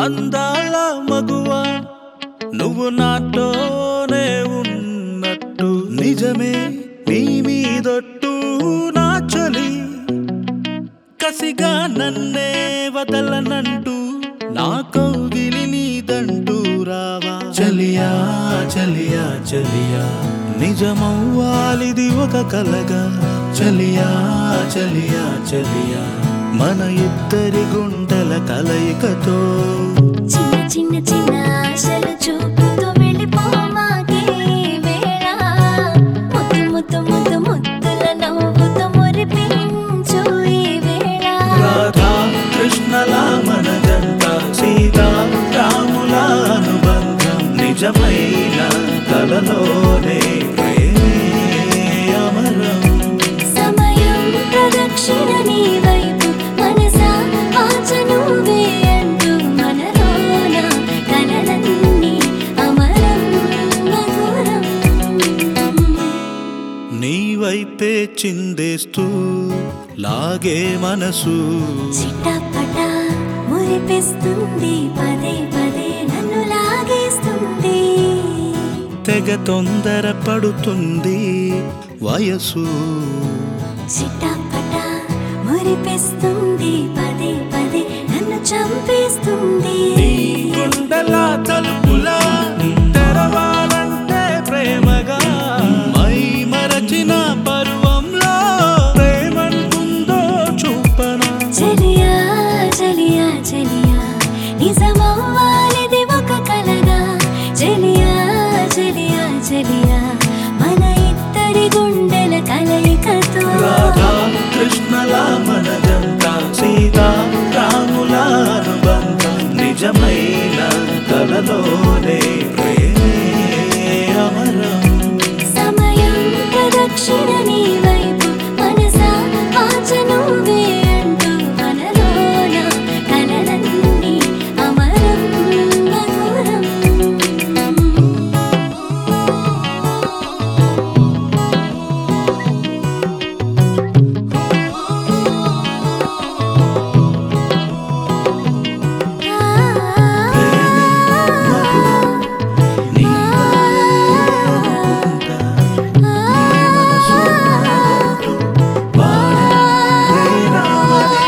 అందాల మగువ నువ్వు నాతోనే ఉన్నట్టు నిజమే నీ మీదొట్టు నా చలి కసిగా నన్నే వదలనంటూ నా కౌగిలి నీదంటూ రావా చలియా చలియా చలియా నిజమవ్వాలిది ఒక కలగా చలియా చలియా చలియా మన ఇద్దరి గుండెల కలయికతో చిన్న చిన్న చిన్న ఆశలు చూపుతూ వెళ్ళిపోమాకే వేళ ముద్దు ముద్దు ముద్దు ముద్దుల నవ్వుతూ మురిపించు ఈ వేళ రాధా కృష్ణల మన జంట సీతా రాముల అనుబంధం నిజమైన కలలోనే ప్రేమే అమరం సమయం ప్రదక్షిణ నీ వైపు మనసా వాచ నువ్వే అంటూ మనలోన కలలన్నీ అమరం మధురం నీ వైపే చిందేస్తూ లాగే మనసు చిట్టపట మురిపిస్తుంది పదే పదే నన్ను లాగేస్తుంది తెగ తొందర పడుతుంది వయసు చిట్టపట మురిపిస్తుంది పదే పదే నన్ను చంపేస్తుంది నీ గుండెల తలుపులా తెరవాలంటే ప్రేమగా మై మరచిన పర్వంలో ప్రేమంటుందో చూపన చలియా చలియా చలియా నిజమవ్వాలిది ఒక కలగా చలియా చలియా చలియా మన ఇద్దరి గుండెల కలయికతో రాధా కృష్ణల మన జంట సీతా రాముల అనుబంధం నిజమైన కలలోనే ప్రేమే అమరం సమయం ప్రదక్షిణ నీ వైపు మనసా వాచ నువ్వే అంటూ మనలోన కలలన్నీ అమరం మధురం నీ అనుకుంటా నీ మనసు అంటూ వాడే రావే.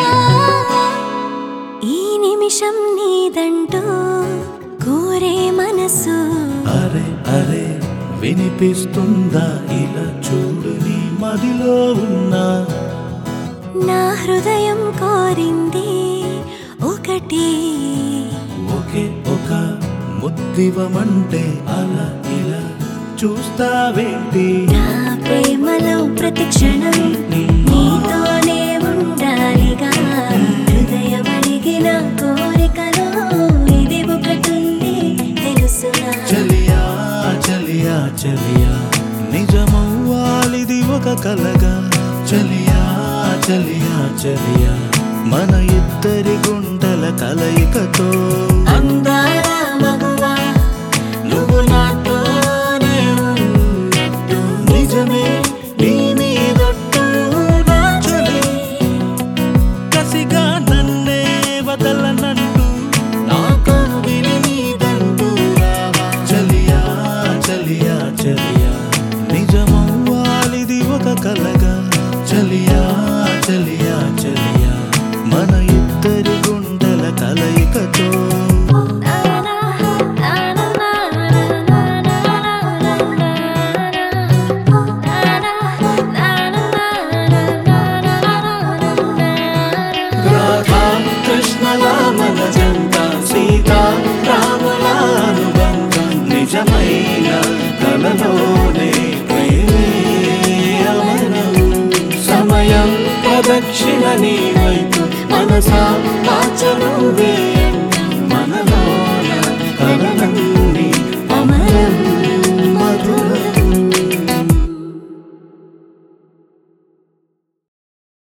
ఈ నిమిషం నీదంటూ కోరే మనసు అరే అరే వినిపిస్తుందా ఇలా చూడు నీ మదిలో ఉన్నా నా హృదయం కోరింది ఒకటి ఒకే ఒక ముద్దివమంటే అలా ఇలా చూస్తావేంటి నా ప్రేమలో ప్రతి క్షణం నీతోనే ఉండాలిగా హృదయం అడిగిన కోరికలో ఇది ఒకటుంది తెలుసుగా చలియా చలియా చలియా నిజమవ్వాలిది ఒక కలగా చలియా చలియా చలియా మన ఇద్దరి గుండెల కలయికతో అందాల మగువా నువ్వు నాతోనే ఉన్నట్టు నిజమే నీ మీదొట్టు నా చలి కసిగా నన్నే వదలనంటూ నా కౌగిలి నీదంటూ రావా చలియా చలియా చలియా నిజమవ్వాలిది ఒక కలగా చలియా చలియా చలియా మన ఇద్దరి గుండెల కలయికతో రాధా కృష్ణల మన జంట సీతా రాముల అనుబంధం నిజమైన కలలోనే ప్రేమే అమరం సమయం ప్రదక్షిణ నీ వైపు మనసా వాచ నువ్వే